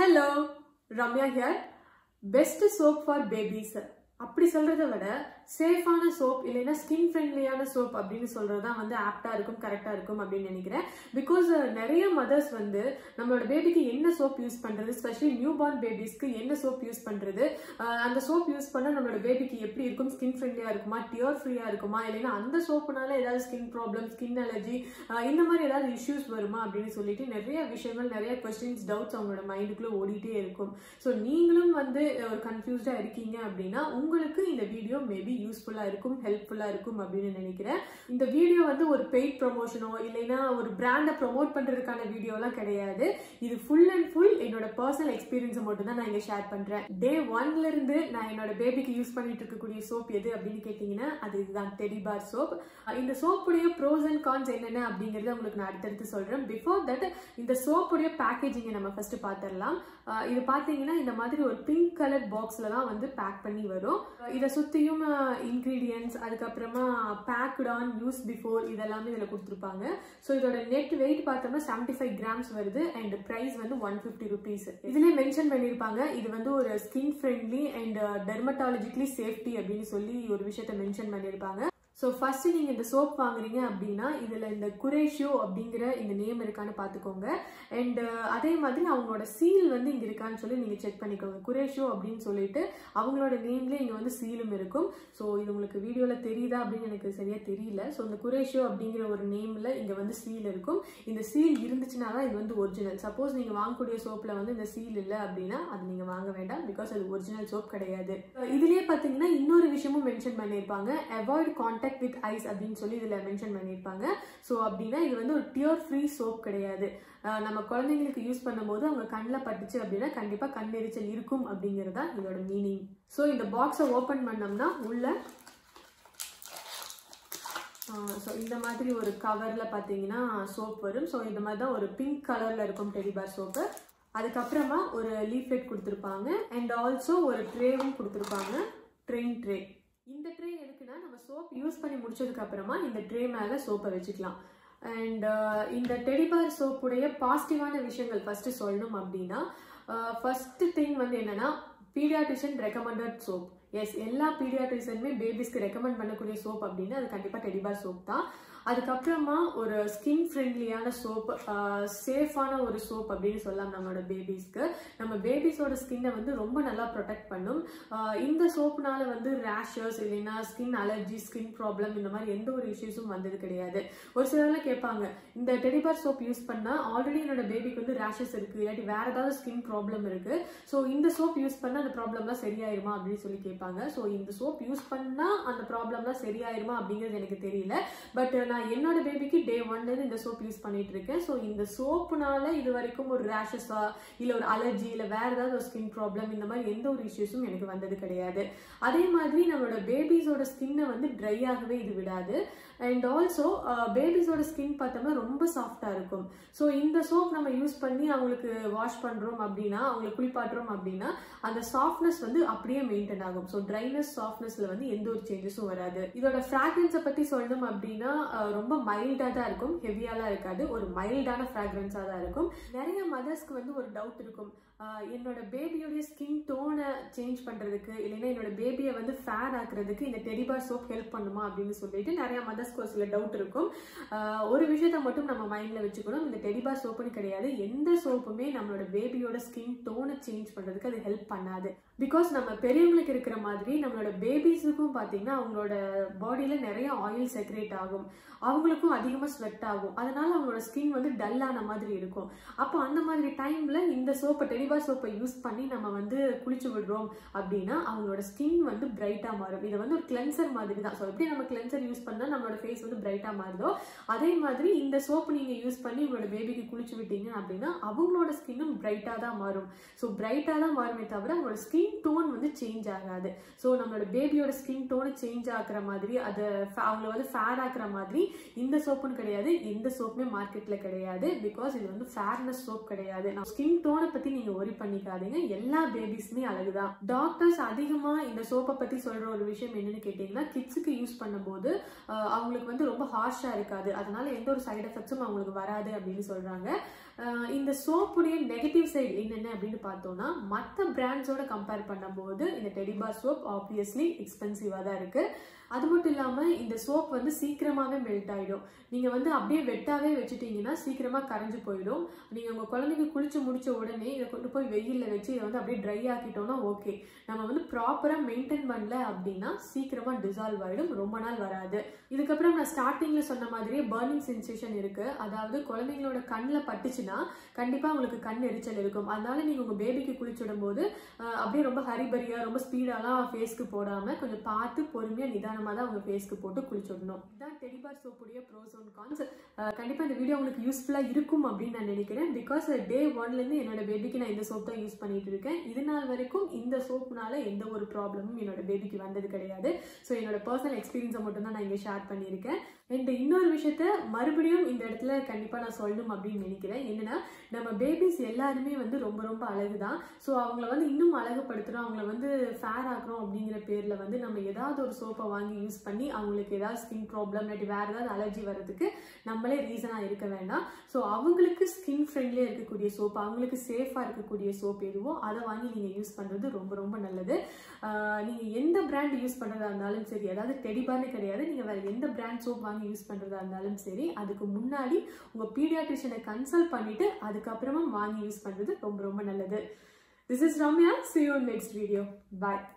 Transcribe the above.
hello Ramya here best soap for babies அப்படி சொல்றதை விட சேஃபான சோப் இல்லைன்னா ஸ்கின் ஃப்ரெண்ட்லியான சோப் அப்படின்னு சொல்றது தான் வந்து ஆப்டா இருக்கும் கரெக்டா இருக்கும் அப்படின்னு நினைக்கிறேன் பிகாஸ் நிறைய மதர்ஸ் வந்து நம்மளோட பேபிக்கு என்ன சோப் யூஸ் பண்றது ஸ்பெஷலி நியூ பார்ன் பேபிஸ்க்கு என்ன சோப் யூஸ் பண்றது அஹ் அந்த சோப் யூஸ் பண்ணா நம்மளோட பேபிக்கு எப்படி இருக்கும் ஸ்கின் ஃப்ரெண்ட்லியா இருக்குமா டியர் ஃப்ரீயா இருக்குமா இல்லைன்னா அந்த சோப்புனால ஏதாவது ஸ்கின் ப்ராப்ளம் ஸ்கின் அலர்ஜி இந்த மாதிரி ஏதாவது இஷ்யூஸ் வருமா அப்படின்னு சொல்லிட்டு நிறைய விஷயங்கள் நிறைய கொஸ்டின்ஸ் டவுட்ஸ் அவங்களோட மைண்டுக்குள்ள ஓடிட்டே இருக்கும் ஸோ நீங்களும் வந்து ஒரு கன்ஃபியூஸ்டா இருக்கீங்க அப்படின்னா உங்களுக்கு இந்த வீடியோ மேபி யூஸ்ஃபுல்லா இருக்கும் ஹெல்ப்ஃபுல்லா இருக்கும் அப்படின்னு நினைக்கிறேன் இந்த வீடியோ வந்து ஒரு பெய்ட் ப்ரொமோஷனோ இல்லைன்னா ஒரு பிராண்டை ப்ரொமோட் பண்றதுக்கான வீடியோலாம் கிடையாது இது ஃபுல் அண்ட் ஃபுல் என்னோட பர்சனல் எக்ஸ்பீரியன்ஸை மட்டும் தான் நான் இங்க ஷேர் பண்றேன் டே ஒன்ல இருந்து நான் என்னோட பேபிக்கு யூஸ் பண்ணிட்டு இருக்கக்கூடிய சோப் எது அப்படின்னு கேட்டீங்கன்னா அது இதுதான் டெடி பார் சோப் இந்த சோப்புடைய ப்ரோஸ் அண்ட் கான்ஸ் என்னென்ன அப்படிங்கறத உங்களுக்கு நான் அடுத்தடுத்து சொல்றேன் பிஃபோர் தட் இந்த சோப்புடைய பேக்கேஜிங்கை நம்ம ஃபர்ஸ்ட் பார்த்துடலாம் அஹ் இது பார்த்தீங்கன்னா இந்த மாதிரி ஒரு பிங்க் கலர் பாக்ஸ்ல தான் வந்து பேக் பண்ணி வரும் அஹ் இதை சுத்தியும் இன்கிரீடியன்ஸ் அதுக்கப்புறமா பேக்ட் ஆன் யூஸ் பிஃபோர் இதெல்லாமே இதில் கொடுத்துருப்பாங்க ஸோ இதோட நெட் வெயிட் பார்த்தோம்னா செவன்டி ஃபைவ் கிராம்ஸ் வருது அண்ட் ப்ரைஸ் வந்து ஒன் ஃபிஃப்டி ருபீஸ் இதுலேயே மென்ஷன் பண்ணியிருப்பாங்க இது வந்து ஒரு skin friendly and dermatologically safety அப்படின்னு சொல்லி ஒரு விஷயத்த மென்ஷன் பண்ணியிருப்பாங்க ஸோ ஃபர்ஸ்ட் நீங்க இந்த சோப் வாங்குறீங்க அப்படின்னா இதுல இந்த குரேஷியோ அப்படிங்கிற இந்த நேம் இருக்கான்னு பார்த்துக்கோங்க அண்ட் அதே மாதிரி அவங்களோட சீல் வந்து இங்க இருக்கான்னு சொல்லி நீங்க செக் பண்ணிக்கோங்க குரேஷியோ அப்படின்னு சொல்லிட்டு அவங்களோட நேம்ல இங்க வந்து சீலும் இருக்கும் ஸோ இது உங்களுக்கு வீடியோல தெரியுதா அப்படின்னு எனக்கு சரியா தெரியல ஸோ இந்த குரேஷியோ அப்படிங்கிற ஒரு நேம்ல இங்க வந்து சீல் இருக்கும் இந்த சீல் இருந்துச்சுன்னா தான் இது வந்து ஒரிஜினல் சப்போஸ் நீங்க வாங்கக்கூடிய சோப்ல வந்து இந்த சீல் இல்லை அப்படின்னா அது நீங்க வாங்க வேண்டாம் பிகாஸ் அது ஒரிஜினல் சோப் கிடையாது இதுலயே பாத்தீங்கன்னா இன்னொரு விஷயமும் மென்ஷன் பண்ணியிருப்பாங்க அவாய்ட் கான்டாக்ட் வித் ஐஸ் அப்படின்னு சொல்லி இதுல மென்ஷன் பண்ணியிருப்பாங்க ஸோ அப்படின்னா இது வந்து ஒரு பியூர் ஃப்ரீ சோப் கிடையாது நம்ம குழந்தைங்களுக்கு யூஸ் பண்ணும்போது அவங்க கண்ணில் பட்டுச்சு அப்படின்னா கண்டிப்பா கண் எரிச்சல் இருக்கும் அப்படிங்கறதா இதோட மீனிங் ஸோ இந்த பாக்ஸை ஓபன் பண்ணோம்னா உள்ள ஸோ இந்த மாதிரி ஒரு கவரில் பார்த்தீங்கன்னா சோப் வரும் ஸோ இந்த மாதிரி தான் ஒரு பிங்க் கலரில் இருக்கும் டெலிபார் சோப்பு அதுக்கப்புறமா ஒரு லீஃப்லெட் கொடுத்துருப்பாங்க அண்ட் ஆல்சோ ஒரு ட்ரேவும் கொடுத்துருப்பாங்க ட்ரெயின் ட்ரே இந்த ட்ரே எதுக்குன்னா நம்ம சோப் யூஸ் பண்ணி முடிச்சதுக்கு அப்புறமா இந்த ட்ரே மேலே சோப்பை வச்சுக்கலாம் அண்ட் இந்த டெடிபார் சோப்புடைய பாசிட்டிவான விஷயங்கள் ஃபர்ஸ்ட் சொல்லணும் அப்படின்னா ஃபர்ஸ்ட் திங் வந்து என்னன்னா பீடியாட்ரிஷன் ரெக்கமெண்டட் சோப் எஸ் எல்லா பீடியாட்ரிஷனுமே பேபிஸ்க்கு ரெக்கமெண்ட் பண்ணக்கூடிய சோப் அப்படின்னா அது கண்டிப்பாக டெடிபார் சோப் தான் அதுக்கப்புறமா ஒரு ஸ்கின் ஃப்ரெண்ட்லியான சோப் சேஃபான ஒரு சோப் அப்படின்னு சொல்லலாம் நம்மளோட பேபிஸ்க்கு நம்ம பேபிஸோட ஸ்கின்னை வந்து ரொம்ப நல்லா ப்ரொடெக்ட் பண்ணும் இந்த சோப்புனால வந்து ரேஷஸ் இல்லைன்னா ஸ்கின் அலர்ஜி ஸ்கின் ப்ராப்ளம் இந்த மாதிரி எந்த ஒரு இஷ்யூஸும் வந்தது கிடையாது ஒரு சிலர்லாம் கேட்பாங்க இந்த டெடிபார் சோப் யூஸ் பண்ணா ஆல்ரெடி என்னோட பேபிக்கு வந்து ரேஷஸ் இருக்கு இல்லாட்டி வேற ஏதாவது ஸ்கின் ப்ராப்ளம் இருக்கு ஸோ இந்த சோப் யூஸ் பண்ணா அந்த ப்ராப்ளம்லாம் சரியாயிருமா அப்படின்னு சொல்லி கேட்பாங்க ஸோ இந்த சோப் யூஸ் பண்ணா அந்த ப்ராப்ளம்லாம் சரியாயிருமா அப்படிங்கிறது எனக்கு தெரியல பட் நான் என்னோட பேபிக்கு டே ஒன்லேருந்து இந்த சோப் யூஸ் பண்ணிட்டு இருக்கேன் ஸோ இந்த சோப்புனால இது வரைக்கும் ஒரு ரேஷஸா இல்லை ஒரு அலர்ஜி இல்லை வேற ஏதாவது ஒரு ஸ்கின் ப்ராப்ளம் இந்த மாதிரி எந்த ஒரு இஷ்யூஸும் எனக்கு வந்தது கிடையாது அதே மாதிரி நம்மளோட பேபிஸோட ஸ்கின்னை வந்து ட்ரை ஆகவே இது விடாது அண்ட் ஆல்சோ பேபிஸோட ஸ்கின் பார்த்தோம்னா ரொம்ப சாஃப்டா இருக்கும் ஸோ இந்த சோப் நம்ம யூஸ் பண்ணி அவங்களுக்கு வாஷ் பண்றோம் அப்படின்னா அவங்களுக்கு குளிப்பாட்டுறோம் அப்படின்னா அந்த சாஃப்ட்னஸ் வந்து அப்படியே மெயின்டைன் ஆகும் ஸோ ட்ரைனஸ் சாஃப்ட்னஸ்ல வந்து எந்த ஒரு சேஞ்சஸும் வராது இதோட ஃப்ராக்ரன்ஸை பத்தி சொல்லணும் அப்படின்னா ரொம்ப மைல்டா தான் இருக்கும் ஹெவியாலாம் இருக்காது ஒரு மைல்டான ஃப்ராக்ரன்ஸாக தான் இருக்கும் நிறைய மதர்ஸ்க்கு வந்து ஒரு டவுட் இருக்கும் என்னோட பேபியோடைய ஸ்கின் டோனை சேஞ்ச் பண்றதுக்கு இல்லைன்னா என்னோட பேபியை வந்து ஃபேர் ஆக்குறதுக்கு இந்த டெடிபார் சோப் ஹெல்ப் பண்ணுமா அப்படின்னு சொல்லிட்டு நிறைய மதர்ஸ்க்கு ஒரு சில டவுட் இருக்கும் ஒரு விஷயத்த மட்டும் நம்ம மைண்ட்ல வச்சுக்கணும் இந்த டெடிபார் சோப்புன்னு கிடையாது எந்த சோப்புமே நம்மளோட பேபியோட ஸ்கின் டோனை சேஞ்ச் பண்றதுக்கு அது ஹெல்ப் பண்ணாது பிகாஸ் நம்ம பெரியவங்களுக்கு இருக்கிற மாதிரி நம்மளோட பேபிஸுக்கும் பார்த்தீங்கன்னா அவங்களோட பாடியில நிறைய ஆயில் செக்ரேட் ஆகும் அவங்களுக்கும் அதிகமாக ஸ்வெட் ஆகும் அதனால அவங்களோட ஸ்கின் வந்து டல்லான மாதிரி இருக்கும் அப்போ அந்த மாதிரி டைம்ல இந்த சோப்பை டெலிபார் சோப்பை யூஸ் பண்ணி நம்ம வந்து குளிச்சு விடுறோம் அப்படின்னா அவங்களோட ஸ்கின் வந்து பிரைட்டா மாறும் இதை வந்து ஒரு கிளென்சர் மாதிரி தான் ஸோ எப்படி நம்ம கிளென்சர் யூஸ் பண்ணா நம்மளோட ஃபேஸ் வந்து பிரைட்டா மாறுதோ அதே மாதிரி இந்த சோப்பு நீங்க யூஸ் பண்ணி உங்களோட பேபிக்கு குளிச்சு விட்டீங்க அப்படின்னா அவங்களோட ஸ்கின்னும் பிரைட்டா தான் மாறும் ஸோ பிரைட்டா தான் மாறுமே தவிர அவங்களோட ஸ்கின் டோன் வந்து சேஞ்ச் ஆகாது ஸோ நம்மளோட பேபியோட ஸ்கின் டோனை சேஞ்ச் ஆக்குற மாதிரி அதை அவங்கள வந்து ஃபேர் ஆக்குற மாதிரி இந்த சோப்புன்னு கிடையாது எந்த சோப்புமே மார்க்கெட்ல கிடையாது பிகாஸ் இது வந்து ஃபேர்னஸ் சோப் கிடையாது நான் ஸ்கின் டோனை பத்தி நீங்க ஒரி பண்ணிக்காதீங்க எல்லா பேபிஸுமே அழகுதான் டாக்டர்ஸ் அதிகமா இந்த சோப்பை பத்தி சொல்ற ஒரு விஷயம் என்னன்னு கேட்டீங்கன்னா கிட்ஸுக்கு யூஸ் பண்ணும்போது அவங்க அவங்களுக்கு வந்து ரொம்ப ஹார்ஷாக இருக்காது அதனால எந்த ஒரு சைடு எஃபெக்ட்ஸும் அவங்களுக்கு வராது அப்படின்னு சொல்கிறாங்க இந்த சோப்புடைய நெகட்டிவ் சைடு என்னென்ன அப்படின்னு பார்த்தோம்னா மற்ற பிராண்ட்ஸோட கம்பேர் பண்ணும்போது இந்த டெடிபார் சோப் ஆப்வியஸ்லி எக்ஸ்பென்சிவாக தான் இருக்குது அது மட்டும் இல்லாமல் இந்த சோப் வந்து சீக்கிரமாகவே மெல்ட் ஆகிடும் நீங்கள் வந்து அப்படியே வெட்டாவே வச்சுட்டீங்கன்னா சீக்கிரமாக கரைஞ்சு போயிடும் நீங்கள் உங்கள் குழந்தைக்கு குளிச்சு முடிச்ச உடனே இதை கொண்டு போய் வெயிலில் வச்சு இதை வந்து அப்படியே ட்ரை ஆக்கிட்டோம்னா ஓகே நம்ம வந்து ப்ராப்பராக மெயின்டைன் பண்ணல அப்படின்னா சீக்கிரமாக டிசால்வ் ஆகிடும் ரொம்ப நாள் வராது இதுக்கப்புறம் நான் ஸ்டார்டிங்கில் சொன்ன மாதிரியே பர்னிங் சென்சேஷன் இருக்குது அதாவது குழந்தைங்களோட கண்ணில் பட்டுச்சுன்னா கண்டிப்பாக உங்களுக்கு கண் எரிச்சல் இருக்கும் அதனால நீங்கள் உங்கள் பேபிக்கு குளிச்சுடும் போது அப்படியே ரொம்ப ஹரிபரியாக ரொம்ப ஸ்பீடாலாம் ஃபேஸ்க்கு போடாமல் கொஞ்சம் பார்த்து பொறுமையாக நிதானமாக தான் உங்கள் ஃபேஸ்க்கு போட்டு குளிச்சுடணும் இதுதான் டெடிபார் சோப்புடைய ப்ரோஸ் அண்ட் கான்ஸ் கண்டிப்பாக இந்த வீடியோ உங்களுக்கு யூஸ்ஃபுல்லாக இருக்கும் அப்படின்னு நான் நினைக்கிறேன் பிகாஸ் டே ஒன்லேருந்து என்னோட பேபிக்கு நான் இந்த சோப் தான் யூஸ் பண்ணிட்டு இருக்கேன் இது நாள் வரைக்கும் இந்த சோப்புனால எந்த ஒரு ப்ராப்ளமும் என்னோட பேபிக்கு வந்தது கிடையாது ஸோ என்னோட பர்சனல் எக்ஸ்பீரியன்ஸை மட்டும் தான் நான் இங்கே ஷேர் பண்ணியிருக்கேன் அண்ட் இன்னொரு விஷயத்த மறுபடியும் இந்த இடத்துல கண்டிப்பாக நான் சொல்லணும் அப்படின்னு நினைக்கிறேன் என்னன்னா நம்ம பேபிஸ் எல்லாருமே வந்து ரொம்ப ரொம்ப அழகு தான் ஸோ அவங்கள வந்து இன்னும் அழகுபடுத்துகிறோம் அவங்கள வந்து ஃபேர் ஆக்குறோம் அப்படிங்கிற பேரில் வந்து நம்ம ஏதாவது ஒரு சோப்பை வாங்கி யூஸ் பண்ணி அவங்களுக்கு ஏதாவது ஸ்கின் ப்ராப்ளம் இல்லாட்டி வேறு ஏதாவது அலர்ஜி வர்றதுக்கு நம்மளே ரீசனாக இருக்க வேண்டாம் ஸோ அவங்களுக்கு ஸ்கின் ஃப்ரெண்ட்லியாக இருக்கக்கூடிய சோப் அவங்களுக்கு சேஃபாக இருக்கக்கூடிய சோப் எதுவோ அதை வாங்கி நீங்கள் யூஸ் பண்ணுறது ரொம்ப ரொம்ப நல்லது நீங்கள் எந்த பிராண்ட் யூஸ் பண்ணுறதா இருந்தாலும் சரி அதாவது டெடிபார்னு கிடையாது நீங்கள் வேறு எந்த பிராண்ட் சோப் வாங்கி யூஸ் பண்ணுறதா இருந்தாலும் சரி அதுக்கு முன்னாடி உங்கள் பீடியாட்ரிஷனை கன்சல்ட் பண்ணிவிட்டு அதுக்கப்புறமா வாங்கி யூஸ் பண்ணுறது ரொம்ப ரொம்ப நல்லது this is Ramya see you next video bye